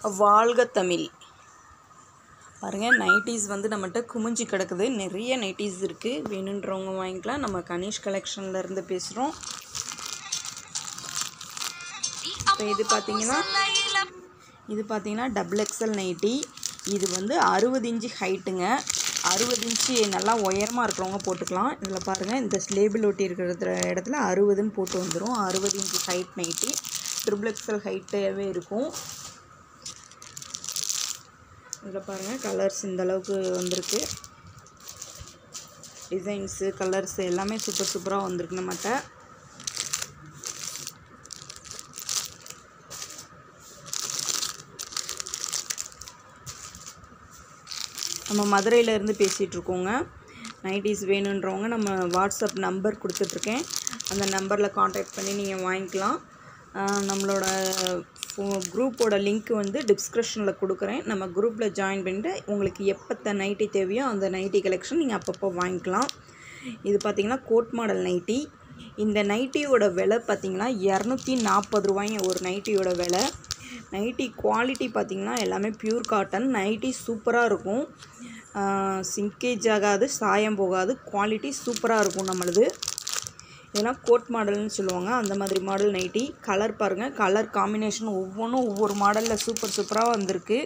வாழ்க தமிழ் பாருங்கள் நைட்டிஸ் வந்து நம்மகிட்ட குமிஞ்சு கிடக்குது நிறைய நைட்டிஸ் இருக்குது வேணுன்றவங்க வாங்கிக்கலாம் நம்ம கணேஷ் கலெக்ஷன்ல இருந்து பேசுகிறோம் இப்போ இது பார்த்தீங்கன்னா இது பார்த்தீங்கன்னா டபுள் எக்ஸல் நைட்டி இது வந்து அறுபது இன்ச்சு ஹைட்டுங்க அறுபது இன்ச்சு நல்லா உயரமாக இருக்கிறவங்க போட்டுக்கலாம் இதில் பாருங்கள் இந்த லேபிள் ஒட்டி இருக்கிற இடத்துல அறுபதுன்னு போட்டு வந்துடும் அறுபது inch height nighty triple XL ஹைட்டாகவே இருக்கும் இதில் பாருங்கள் கலர்ஸ் இந்த அளவுக்கு வந்திருக்கு டிசைன்ஸு கலர்ஸ் எல்லாமே சூப்பர் சூப்பராக வந்திருக்கு நம்மகிட்ட நம்ம மதுரையிலேருந்து பேசிகிட்டு இருக்கோங்க நைட்டிஸ் வேணுன்றவங்க நம்ம வாட்ஸ்அப் நம்பர் கொடுத்துட்ருக்கேன் அந்த நம்பரில் காண்டாக்ட் பண்ணி நீங்கள் வாங்கிக்கலாம் ஆஹ் நம்மளோட குரூப்போட லிங்க் வந்து டிஸ்கிரிப்ஷனில் கொடுக்குறேன் நம்ம குரூப்பில் ஜாயின் பண்ணிட்டு உங்களுக்கு எப்போ நைட்டி தேவையோ அந்த நைட்டி கலெக்ஷன் நீங்கள் அப்பப்போ வாங்கிக்கலாம் இது பார்த்திங்கன்னா கோட் மாடல் நைட்டி இந்த நைட்டியோட விலை பார்த்திங்கன்னா இரநூத்தி நாற்பது ரூபாய்ங்க ஒரு நைட்டியோட விலை நைட்டி குவாலிட்டி பார்த்திங்கன்னா எல்லாமே பியூர் காட்டன் நைட்டி சூப்பராக இருக்கும் சிங்கேஜ் ஆகாது சாயம் போகாது குவாலிட்டி சூப்பராக இருக்கும் நம்மளது இதெல்லாம் கோட் மாடல்னு சொல்லுவாங்க அந்த மாதிரி மாடல் நைட்டி கலர் பாருங்கள் கலர் காம்பினேஷன் ஒவ்வொன்றும் ஒவ்வொரு மாடலில் சூப்பர் சூப்பராக வந்திருக்கு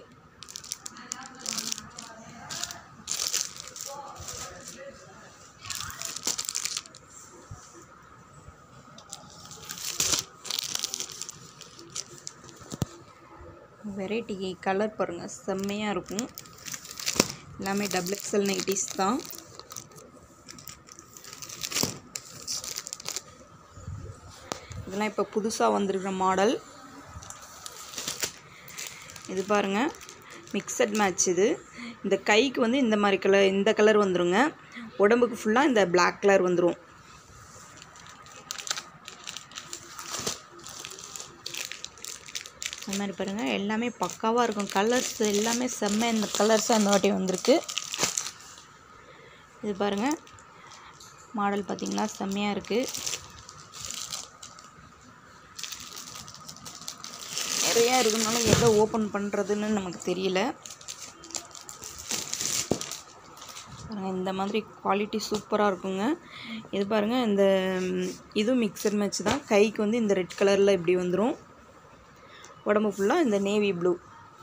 வெரைட்டி கலர் பாருங்கள் செம்மையாக இருக்கும் எல்லாமே டபுள் எக்ஸல் நைட்டிஸ் தான் இதெல்லாம் இப்போ புதுசாக வந்திருக்கிற மாடல் இது பாருங்கள் மிக்சட் மேட்ச் இது இந்த கைக்கு வந்து இந்த மாதிரி கலர் இந்த கலர் வந்துருங்க உடம்புக்கு ஃபுல்லாக இந்த Black கலர் வந்துடும் அந்த மாதிரி பாருங்கள் எல்லாமே பக்காவாக இருக்கும் கலர்ஸ் எல்லாமே செம்ம இந்த கலர்ஸ் அந்த வாட்டி வந்திருக்கு இது பாருங்கள் மாடல் பார்த்திங்களா செம்மையாக இருக்குது நிறையா இருக்குனால எதை ஓப்பன் பண்ணுறதுன்னு நமக்கு தெரியல பாருங்கள் இந்த மாதிரி குவாலிட்டி சூப்பராக இருக்குங்க இது பாருங்கள் இந்த ம், இதுவும் மிக்சர் மேட்ச் தான் கைக்கு வந்து இந்த ரெட் கலரில் இப்படி வந்துடும் உடம்பு ஃபுல்லாக இந்த நேவி ப்ளூ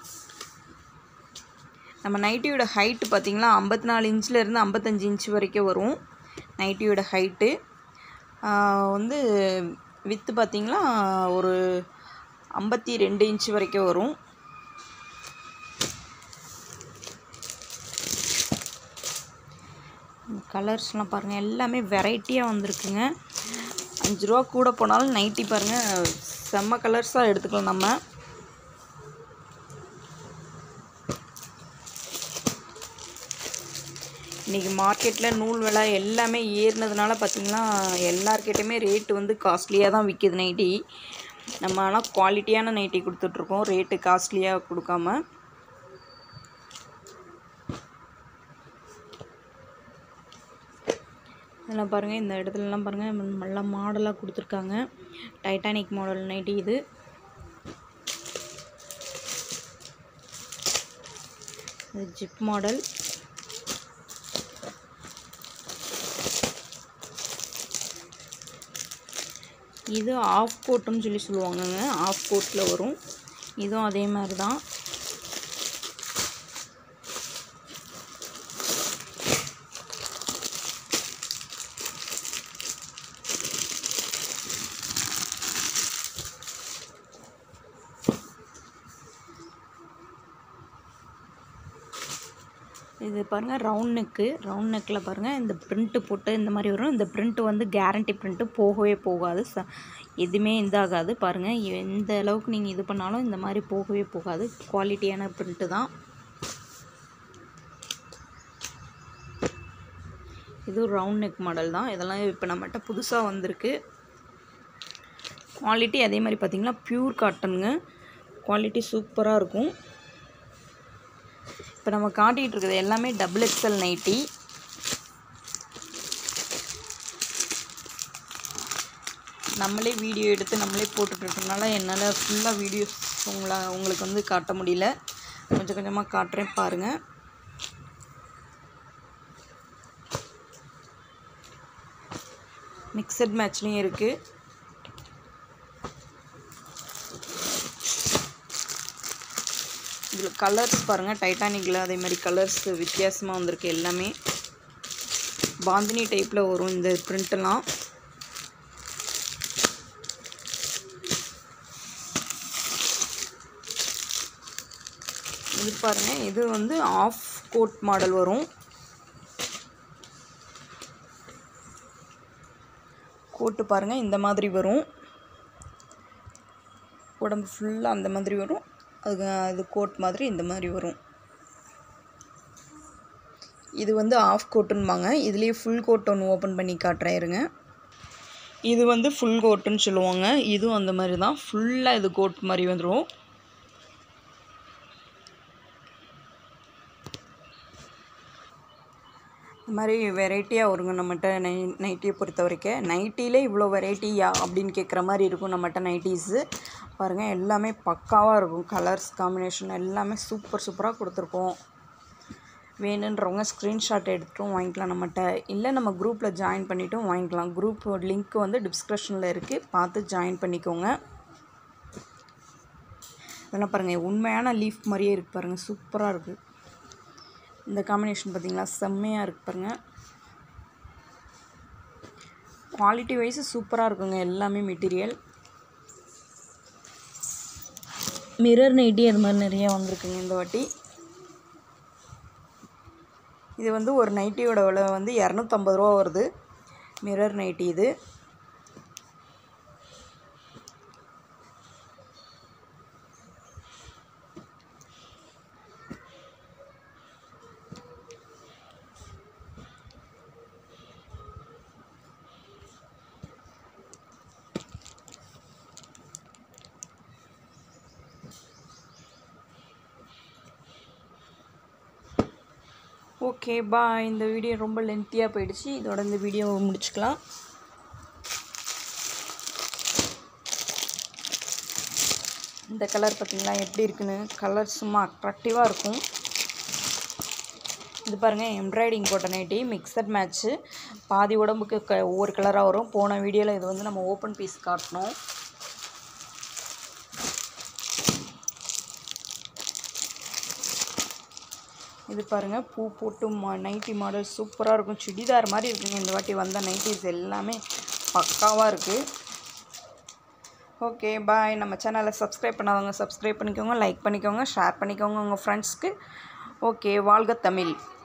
நம்ம நைட்டியோட ஹைட்டு பார்த்திங்களா ஐம்பத்தி நாலு இன்ச்சிலேருந்து ஐம்பத்தஞ்சு இன்ச் வரைக்கும் வரும் நைட்டியோட ஹைட்டு வந்து வித்து பார்த்திங்களா ஒரு ஐம்பத்தி ரெண்டு இன்ச் வரைக்கும் வரும் கலர்ஸ்லாம் பாருங்கள் எல்லாமே வெரைட்டியாக வந்திருக்குங்க அஞ்சு ரூபா கூட போனாலும் நைட்டி பாருங்கள் செம்ம கலர்ஸாக எடுத்துக்கலாம் நம்ம இன்றைக்கி மார்க்கெட்டில் நூல் விலை எல்லாமே ஏறினதுனால பார்த்திங்கன்னா எல்லார்கிட்டையுமே ரேட்டு வந்து காஸ்ட்லியாக தான் விற்கிது நைட்டி நம்ம ஆனால் குவாலிட்டியான நைட்டி கொடுத்துட்ருக்கோம் ரேட்டு காஸ்ட்லியாக கொடுக்காம இதெல்லாம் பாருங்கள் இந்த இடத்துலலாம் பாருங்கள் நல்ல மாடலாக கொடுத்துருக்காங்க டைட்டானிக் மாடல் நைட்டி இது இது ஜிப் மாடல் இது ஆஃப் கோட்டுன்னு சொல்லி சொல்லுவாங்கங்க ஆஃப் கோட்டில் வரும் இதுவும் அதே மாதிரி தான் இது பாருங்கள் ரவுண்ட் நெக்கு ரவுண்ட் நெக்கில் பாருங்கள் இந்த பிரிண்ட்டு போட்டு இந்த மாதிரி வரும் இந்த பிரிண்ட்டு வந்து கேரண்டி பிரிண்ட்டு போகவே போகாது ச எதுவுமே இதாகாது பாருங்கள் எந்த அளவுக்கு நீங்கள் இது பண்ணாலும் இந்த மாதிரி போகவே போகாது குவாலிட்டியான பிரிண்ட்டு தான் இது ரவுண்ட் நெக் மாடல் தான் இதெல்லாம் இப்போ நம்மகிட்ட புதுசாக வந்திருக்கு குவாலிட்டி அதே மாதிரி பார்த்திங்கன்னா ப்யூர் காட்டனுங்க குவாலிட்டி சூப்பராக இருக்கும் இப்போ நம்ம காட்டிகிட்டு இருக்கிறது எல்லாமே டபுள் எக்ஸல் நைட்டி நம்மளே வீடியோ எடுத்து நம்மளே போட்டுட்டு இருக்கறனால என்னால் ஃபுல்லாக வீடியோஸ் உங்களை உங்களுக்கு வந்து காட்ட முடியல கொஞ்சம் கொஞ்சமாக காட்டுறேன் பாருங்கள் மிக்சட் மேட்ச்லேயும் இருக்குது இதில் கலர்ஸ் பாருங்கள் டைட்டானிக்கில் அதே மாதிரி கலர்ஸ் வித்தியாசமாக வந்திருக்கு எல்லாமே பாந்தினி டைப்பில் வரும் இந்த பிரிண்ட்டெல்லாம் இது பாருங்கள் இது வந்து ஆஃப் கோட் மாடல் வரும் கோட்டு பாருங்கள் இந்த மாதிரி வரும் உடம்பு ஃபுல்லாக அந்த மாதிரி வரும் அது அது கோட் மாதிரி இந்த மாதிரி வரும் இது வந்து ஆஃப் கோட்டுன்பாங்க இதுலேயே ஃபுல் கோட் ஒன்று ஓப்பன் பண்ணி காட்டுறேன் இருங்க இது வந்து ஃபுல் கோட்டுன்னு சொல்லுவாங்க இதுவும் அந்த மாதிரி தான் ஃபுல்லாக இது கோட் மாதிரி வந்துடும் இந்த மாதிரி வெரைட்டியாக வருங்க நம்மகிட்ட நை நைட்டியை பொறுத்த வரைக்கும் நைட்டிலே இவ்வளோ வெரைட்டியா அப்படின்னு கேட்குற மாதிரி இருக்கும் நம்மகிட்ட நைட்டிஸு பாருங்கள் எல்லாமே பக்காவாக இருக்கும் கலர்ஸ் காம்பினேஷன் எல்லாமே சூப்பர் சூப்பராக கொடுத்துருக்கோம் வேணுன்றவங்க ஸ்க்ரீன்ஷாட் எடுத்துட்டும் வாங்கிக்கலாம் நம்மகிட்ட இல்லை நம்ம குரூப்பில் ஜாயின் பண்ணிட்டும் வாங்கிக்கலாம் குரூப் லிங்க் வந்து டிஸ்கிரிப்ஷனில் இருக்குது பார்த்து ஜாயின் பண்ணிக்கோங்க இதெல்லாம் பாருங்கள் உண்மையான லீஃப் மாதிரியே இருக்குது பாருங்கள் சூப்பராக இருக்குது இந்த காம்பினேஷன் பார்த்தீங்களா செம்மையாக இருக்கு பாருங்கள் குவாலிட்டி வைஸ் சூப்பராக இருக்குங்க எல்லாமே மெட்டீரியல் மிரர் நைட்டி அது மாதிரி நிறைய வந்திருக்குங்க இந்த வாட்டி இது வந்து ஒரு நைட்டியோட விலை வந்து இரநூத்தம்பது ரூபா வருது மிரர் நைட்டி இது ஓகே பாய் இந்த வீடியோ ரொம்ப லென்த்தியாக போயிடுச்சு இதோட இந்த வீடியோவை முடிச்சுக்கலாம் இந்த கலர் பார்த்தீங்களா எப்படி இருக்குன்னு கலர் சும்மா அட்ராக்டிவாக இருக்கும் இது பாருங்கள் எம்ப்ராய்டிங் போட்ட நைட்டி மிக்சட் மேட்ச்சு பாதி உடம்புக்கு க ஒவ்வொரு கலராக வரும் போன வீடியோவில் இது வந்து நம்ம ஓப்பன் பீஸ் காட்டினோம் இது பாருங்கள் பூ போட்டு மா நைட்டி மாடல் சூப்பராக இருக்கும் சுடிதார் மாதிரி இருக்குங்க இந்த வாட்டி வந்த நைட்டிஸ் எல்லாமே பக்காவாக இருக்குது ஓகே பாய் நம்ம சேனலை சப்ஸ்கிரைப் பண்ணாதவங்க சப்ஸ்கிரைப் பண்ணிக்கோங்க லைக் பண்ணிக்கோங்க ஷேர் பண்ணிக்கோங்க உங்கள் ஃப்ரெண்ட்ஸ்க்கு ஓகே வாழ்க தமிழ்